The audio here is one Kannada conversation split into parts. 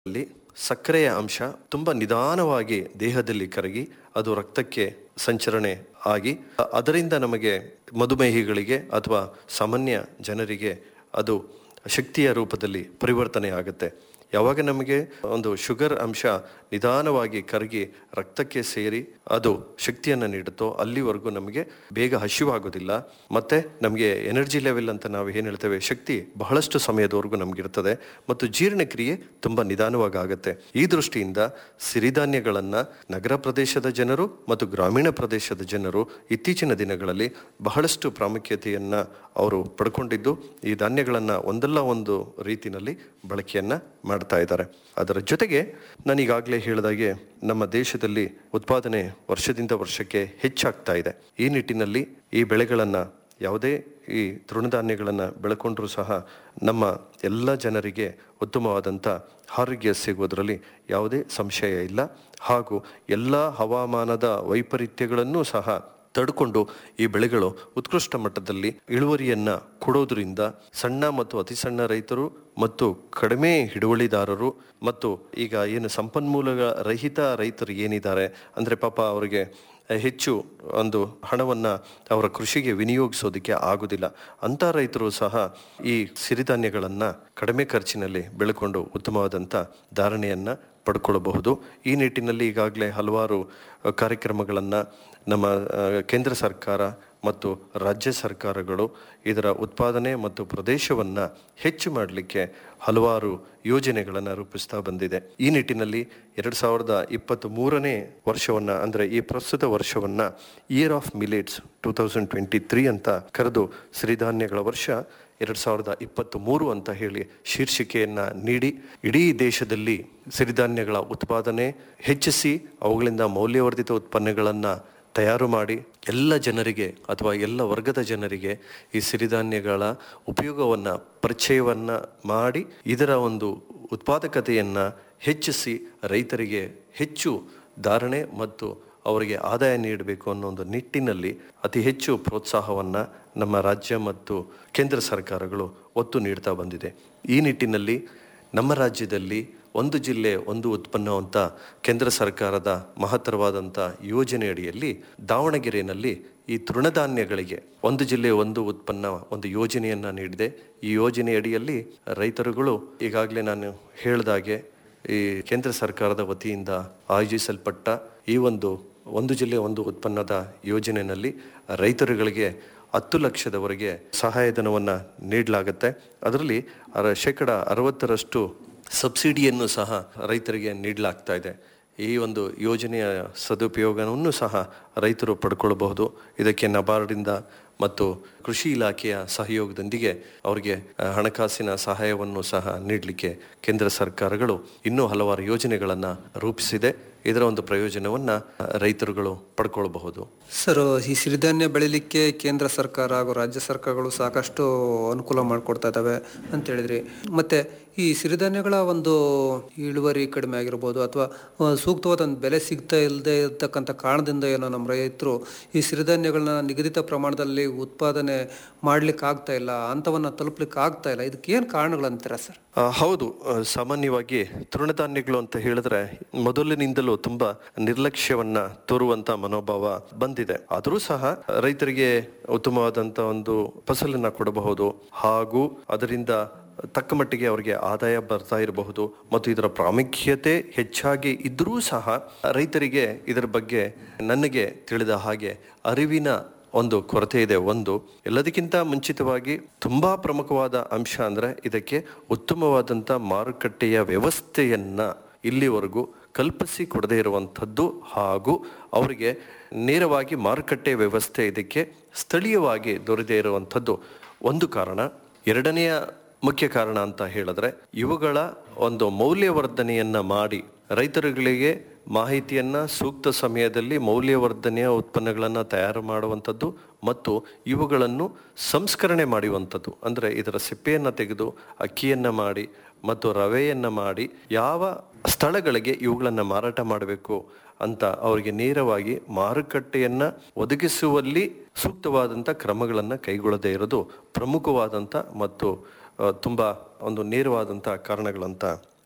ಅಲ್ಲಿ ಸಕ್ಕರೆಯ ಅಂಶ ತುಂಬಾ ನಿಧಾನವಾಗಿ ದೇಹದಲ್ಲಿ ಕರಗಿ ಅದು ರಕ್ತಕ್ಕೆ ಸಂಚರಣೆ ಆಗಿ ಅ- ಅದರಿಂದ ನಮಗೆ ಮಧುಮೇಹಿಗಳಿಗೆ ಅಥವಾ ಸಾಮಾನ್ಯ ಜನರಿಗೆ ಅದು ಶಕ್ತಿಯ ರೂಪದಲ್ಲಿ ಪರಿವರ್ತನೆ ಆಗುತ್ತೆ ಯಾವಾಗ ನಮಗೆ ಒಂದು ಶುಗರ್ ಅಂಶ ನಿಧಾನವಾಗಿ ಕರಗಿ ರಕ್ತಕ್ಕೆ ಸೇರಿ ಅದು ಶಕ್ತಿಯನ್ನು ನೀಡುತ್ತೋ ಅಲ್ಲಿವರೆಗೂ ನಮಗೆ ಬೇಗ ಹಸಿವಾಗೋದಿಲ್ಲ ಮತ್ತೆ ನಮಗೆ ಎನರ್ಜಿ ಲೆವೆಲ್ ಅಂತ ನಾವು ಏನು ಹೇಳ್ತೇವೆ ಶಕ್ತಿ ಬಹಳಷ್ಟು ಸಮಯದವರೆಗೂ ನಮಗಿರ್ತದೆ ಮತ್ತು ಜೀರ್ಣಕ್ರಿಯೆ ತುಂಬ ನಿಧಾನವಾಗಿ ಆಗುತ್ತೆ ಈ ದೃಷ್ಟಿಯಿಂದ ಸಿರಿಧಾನ್ಯಗಳನ್ನು ನಗರ ಪ್ರದೇಶದ ಜನರು ಮತ್ತು ಗ್ರಾಮೀಣ ಪ್ರದೇಶದ ಜನರು ಇತ್ತೀಚಿನ ದಿನಗಳಲ್ಲಿ ಬಹಳಷ್ಟು ಪ್ರಾಮುಖ್ಯತೆಯನ್ನು ಅವರು ಪಡ್ಕೊಂಡಿದ್ದು ಈ ಧಾನ್ಯಗಳನ್ನು ಒಂದಲ್ಲ ಒಂದು ರೀತಿಯಲ್ಲಿ ಬಳಕೆಯನ್ನ ಮಾಡ್ತಾ ಇದ್ದಾರೆ ಅದರ ಜೊತೆಗೆ ನಾನು ಈಗಾಗಲೇ ಹೇಳಿದಾಗೆ ನಮ್ಮ ದೇಶದಲ್ಲಿ ಉತ್ಪಾದನೆ ವರ್ಷದಿಂದ ವರ್ಷಕ್ಕೆ ಹೆಚ್ಚಾಗ್ತಾ ಇದೆ ಈ ನಿಟ್ಟಿನಲ್ಲಿ ಈ ಬೆಳೆಗಳನ್ನು ಯಾವುದೇ ಈ ತೃಣಧಾನ್ಯಗಳನ್ನು ಬೆಳ್ಕೊಂಡ್ರೂ ಸಹ ನಮ್ಮ ಎಲ್ಲ ಜನರಿಗೆ ಉತ್ತಮವಾದಂಥ ಆರೋಗ್ಯ ಸಿಗುವುದರಲ್ಲಿ ಯಾವುದೇ ಸಂಶಯ ಇಲ್ಲ ಹಾಗೂ ಎಲ್ಲ ಹವಾಮಾನದ ವೈಪರೀತ್ಯಗಳನ್ನೂ ಸಹ ತಡ್ಕೊಂಡು ಈ ಬೆಳೆಗಳು ಉತ್ಕೃಷ್ಟ ಮಟ್ಟದಲ್ಲಿ ಇಳುವರಿಯನ್ನ ಕೊಡೋದ್ರಿಂದ ಸಣ್ಣ ಮತ್ತು ಅತಿ ಸಣ್ಣ ರೈತರು ಮತ್ತು ಕಡಿಮೆ ಹಿಡುವಳಿದಾರರು ಮತ್ತು ಈಗ ಏನು ಸಂಪನ್ಮೂಲ ರಹಿತ ರೈತರು ಏನಿದ್ದಾರೆ ಅಂದ್ರೆ ಪಾಪ ಅವರಿಗೆ ಹೆಚ್ಚು ಒಂದು ಹಣವನ್ನ ಅವರ ಕೃಷಿಗೆ ವಿನಿಯೋಗಿಸೋದಕ್ಕೆ ಆಗುದಿಲ್ಲ ಅಂತ ರೈತರು ಸಹ ಈ ಸಿರಿಧಾನ್ಯಗಳನ್ನ ಕಡಿಮೆ ಖರ್ಚಿನಲ್ಲಿ ಬೆಳ್ಕೊಂಡು ಉತ್ತಮವಾದಂಥ ಧಾರಣೆಯನ್ನ ಪಡ್ಕೊಳ್ಳಬಹುದು ಈ ನಿಟ್ಟಿನಲ್ಲಿ ಈಗಾಗಲೇ ಹಲವಾರು ಕಾರ್ಯಕ್ರಮಗಳನ್ನು ನಮ್ಮ ಆ, ಕೇಂದ್ರ ಸರ್ಕಾರ ಮತ್ತು ರಾಜ್ಯ ಸರ್ಕಾರಗಳು ಇದರ ಉತ್ಪಾದನೆ ಮತ್ತು ಪ್ರದೇಶವನ್ನು ಹೆಚ್ಚು ಮಾಡಲಿಕ್ಕೆ ಹಲವಾರು ಯೋಜನೆಗಳನ್ನು ರೂಪಿಸ್ತಾ ಬಂದಿದೆ ಈ ನಿಟ್ಟಿನಲ್ಲಿ ಎರಡು ಸಾವಿರದ ಇಪ್ಪತ್ತ್ ಮೂರನೇ ವರ್ಷವನ್ನು ಅಂದರೆ ಈ ಪ್ರಸ್ತುತ ವರ್ಷವನ್ನು year of millets two thousand twenty three ಅಂತ ಕರೆದು ಸಿರಿಧಾನ್ಯಗಳ ವರ್ಷ ಎರಡು ಸಾವಿರದ ಇಪ್ಪತ್ತ್ ಮೂರು ಅಂತ ಹೇಳಿ ಶೀರ್ಷಿಕೆಯನ್ನ ನೀಡಿ ಇಡೀ ದೇಶದಲ್ಲಿ ಸಿರಿಧಾನ್ಯಗಳ ಉತ್ಪಾದನೆ ಹೆಚ್ಚಿಸಿ ಅವುಗಳಿಂದ ಮೌಲ್ಯವರ್ಧಿತ ಉತ್ಪನ್ನಗಳನ್ನು ತಯಾರು ಮಾಡಿ ಎಲ್ಲ ಜನರಿಗೆ ಅಥವಾ ಎಲ್ಲ ವರ್ಗದ ಜನರಿಗೆ ಈ ಸಿರಿಧಾನ್ಯಗಳ ಉಪಯೋಗವನ್ನು ಪರಿಚಯವನ್ನು ಮಾಡಿ ಇದರ ಒಂದು ಉತ್ಪಾದಕತೆಯನ್ನು ಹೆಚ್ಚಿಸಿ ರೈತರಿಗೆ ಹೆಚ್ಚು ಧಾರಣೆ ಮತ್ತು ಅವರಿಗೆ ಆದಾಯ ನೀಡಬೇಕು ಅನ್ನೋ ಒಂದು ನಿಟ್ಟಿನಲ್ಲಿ ಅತಿ ಹೆಚ್ಚು ಪ್ರೋತ್ಸಾಹವನ್ನು ನಮ್ಮ ರಾಜ್ಯ ಮತ್ತು ಕೇಂದ್ರ ಸರ್ಕಾರಗಳು ಒತ್ತು ನೀಡ್ತಾ ಬಂದಿದೆ ಈ ನಿಟ್ಟಿನಲ್ಲಿ ನಮ್ಮ ರಾಜ್ಯದಲ್ಲಿ ಒಂದು ಜಿಲ್ಲೆ ಒಂದು ಉತ್ಪನ್ನ ಅಂತ ಕೇಂದ್ರ ಸರ್ಕಾರದ ಮಹತ್ತರವಾದಂಥ ಯೋಜನೆಯಡಿಯಲ್ಲಿ ದಾವಣಗೆರೆಯಲ್ಲಿ ಈ ತೃಣಧಾನ್ಯಗಳಿಗೆ ಒಂದು ಜಿಲ್ಲೆ ಒಂದು ಉತ್ಪನ್ನ ಒಂದು ಯೋಜನೆಯನ್ನ ನೀಡಿದೆ ಈ ಯೋಜನೆಯಡಿಯಲ್ಲಿ ರೈತರುಗಳು ಈಗಾಗಲೇ ನಾನು ಹೇಳ್ದಾಗೆ ಈ ಕೇಂದ್ರ ಸರ್ಕಾರದ ವತಿಯಿಂದ ಆಯೋಜಿಸಲ್ಪಟ್ಟ ಈ ಒಂದು ಒಂದು ಜಿಲ್ಲೆ ಒಂದು ಉತ್ಪನ್ನದ ಯೋಜನೆಯಲ್ಲಿ ರೈತರುಗಳಿಗೆ ಹತ್ತು ಲಕ್ಷದವರೆಗೆ ಸಹಾಯಧನವನ್ನು ನೀಡಲಾಗುತ್ತೆ ಅದರಲ್ಲಿ ಅರ ಶೇಕಡ ಅರವತ್ತರಷ್ಟು ಸಬ್ಸಿಡಿಯನ್ನು ಸಹ ರೈತರಿಗೆ ನೀಡಲಾಗ್ತಾ ಇದೆ ಈ ಒಂದು ಯೋಜನೆಯ ಸದುಪಯೋಗವನ್ನು ಸಹ ರೈತರು ಪಡ್ಕೊಳ್ಬಹುದು ಇದಕ್ಕೆ ನಬಾರ್ಡಿಂದ ಮತ್ತು ಕೃಷಿ ಇಲಾಖೆಯ ಸಹಯೋಗದೊಂದಿಗೆ ಅವರಿಗೆ ಆ, ಹಣಕಾಸಿನ ಸಹಾಯವನ್ನು ಸಹ ನೀಡಲಿಕ್ಕೆ ಕೇಂದ್ರ ಸರ್ಕಾರಗಳು ಇನ್ನೂ ಹಲವಾರು ಯೋಜನೆಗಳನ್ನು ರೂಪಿಸಿದೆ ಇದರ ಒಂದು ಪ್ರಯೋಜನವನ್ನು ರೈತರುಗಳು ಪಡ್ಕೊಳ್ಬಹುದು ಸರ್ ಈ ಸಿರಿಧಾನ್ಯ ಬೆಳಿಲಿಕ್ಕೆ ಕೇಂದ್ರ ಸರ್ಕಾರ ಹಾಗೂ ರಾಜ್ಯ ಸರ್ಕಾರಗಳು ಸಾಕಷ್ಟು ಅನುಕೂಲ ಮಾಡಿಕೊಡ್ತಾ ಇದ್ದಾವೆ ಅಂತ ಹೇಳಿದ್ರಿ ಮತ್ತೆ ಈ ಸಿರಿಧಾನ್ಯಗಳ ಒಂದು ಇಳುವರಿ ಕಡಿಮೆ ಆಗಿರ್ಬೋದು ಅಥವಾ ಸೂಕ್ತವಾದ ಒಂದು ಬೆಲೆ ಸಿಗ್ತಾ ಇಲ್ಲದೆ ಇರ್ತಕ್ಕಂಥ ಕಾರಣದಿಂದ ಏನೋ ನಮ್ಮ ರೈತರು ಈ ಸಿರಿಧಾನ್ಯಗಳನ್ನ ನಿಗದಿತ ಪ್ರಮಾಣದಲ್ಲಿ ಉತ್ಪಾದನೆ ಮಾಡ್ಲಿಕ್ಕೆ ಆಗ್ತಾ ಇಲ್ಲ ಹಂತವನ್ನ ತಲುಪಲಿಕ್ಕೆ ಆಗ್ತಾ ಇಲ್ಲ ಇದಕ್ಕೆ ಏನು ಕಾರಣಗಳಂತೀರಾ ಸರ್ ಆ, ಹೌದು ಆ, ಸಾಮಾನ್ಯವಾಗಿ ತೃಣಧಾನ್ಯಗಳು ಅಂತ ಹೇಳಿದ್ರೆ ಮೊದಲಿನಿಂದಲೂ ತುಂಬಾ ನಿರ್ಲಕ್ಷ್ಯವನ್ನ ತೋರುವಂತ ಮನೋಭಾವ ಬಂದಿದೆ ಆದರೂ ಸಹ ರೈತರಿಗೆ ಉತ್ತಮವಾದಂತ ಒಂದು ಫಸಲನ್ನ ಕೊಡಬಹುದು ಹಾಗೂ ಅದರಿಂದ ತಕ್ಕ ಮಟ್ಟಿಗೆ ಅವರಿಗೆ ಆದಾಯ ಬರ್ತಾ ಇರಬಹುದು ಮತ್ತು ಇದರ ಪ್ರಾಮುಖ್ಯತೆ ಹೆಚ್ಚಾಗಿ ಇದ್ರೂ ಸಹ ರೈತರಿಗೆ ಇದರ ಬಗ್ಗೆ ನನಗೆ ತಿಳಿದ ಹಾಗೆ ಅರಿವಿನ ಒಂದು ಕೊರತೆ ಇದೆ ಒಂದು ಎಲ್ಲದಕ್ಕಿಂತ ಮುಂಚಿತವಾಗಿ ತುಂಬಾ ಪ್ರಮುಖವಾದ ಅಂಶ ಅಂದ್ರೆ ಇದಕ್ಕೆ ಉತ್ತಮವಾದಂತ ಮಾರುಕಟ್ಟೆಯ ವ್ಯವಸ್ಥೆಯನ್ನ ಇಲ್ಲಿವರೆಗೂ ಕಲ್ಪಿಸಿ ಕೊಡದೇ ಇರುವಂಥದ್ದು ಹಾಗೂ ಅವರಿಗೆ ನೇರವಾಗಿ ಮಾರುಕಟ್ಟೆ ವ್ಯವಸ್ಥೆ ಇದಕ್ಕೆ ಸ್ಥಳೀಯವಾಗಿ ದೊರೆದೇ ಇರುವಂಥದ್ದು ಒಂದು ಕಾರಣ ಎರಡನೆಯ ಮುಖ್ಯ ಕಾರಣ ಅಂತ ಹೇಳಿದ್ರೆ ಇವುಗಳ ಒಂದು ಮೌಲ್ಯವರ್ಧನೆಯನ್ನ ಮಾಡಿ ರೈತರುಗಳಿಗೆ ಮಾಹಿತಿಯನ್ನ ಸೂಕ್ತ ಸಮಯದಲ್ಲಿ ಮೌಲ್ಯವರ್ಧನೆಯ ಉತ್ಪನ್ನಗಳನ್ನು ತಯಾರು ಮಾಡುವಂಥದ್ದು ಮತ್ತು ಇವುಗಳನ್ನು ಸಂಸ್ಕರಣೆ ಮಾಡುವಂಥದ್ದು ಅಂದರೆ ಇದರ ಸಿಪ್ಪೆಯನ್ನು ತೆಗೆದು ಅಕ್ಕಿಯನ್ನ ಮಾಡಿ ಮತ್ತು ರವೆಯನ್ನ ಮಾಡಿ ಯಾವ ಸ್ಥಳಗಳಿಗೆ ಇವುಗಳನ್ನು ಮಾರಾಟ ಮಾಡಬೇಕು ಅಂತ ಅವರಿಗೆ ನೇರವಾಗಿ ಮಾರುಕಟ್ಟೆಯನ್ನ ಒದಗಿಸುವಲ್ಲಿ ಸೂಕ್ತವಾದಂಥ ಕ್ರಮಗಳನ್ನು ಕೈಗೊಳ್ಳದೇ ಇರೋದು ಪ್ರಮುಖವಾದಂಥ ಮತ್ತು ಆ, ತುಂಬಾ ಒಂದು ನೇರವಾದಂಥ ಕಾರಣಗಳಂತ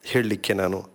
ಹೇಳಲಿಕ್ಕೆ ನಾನು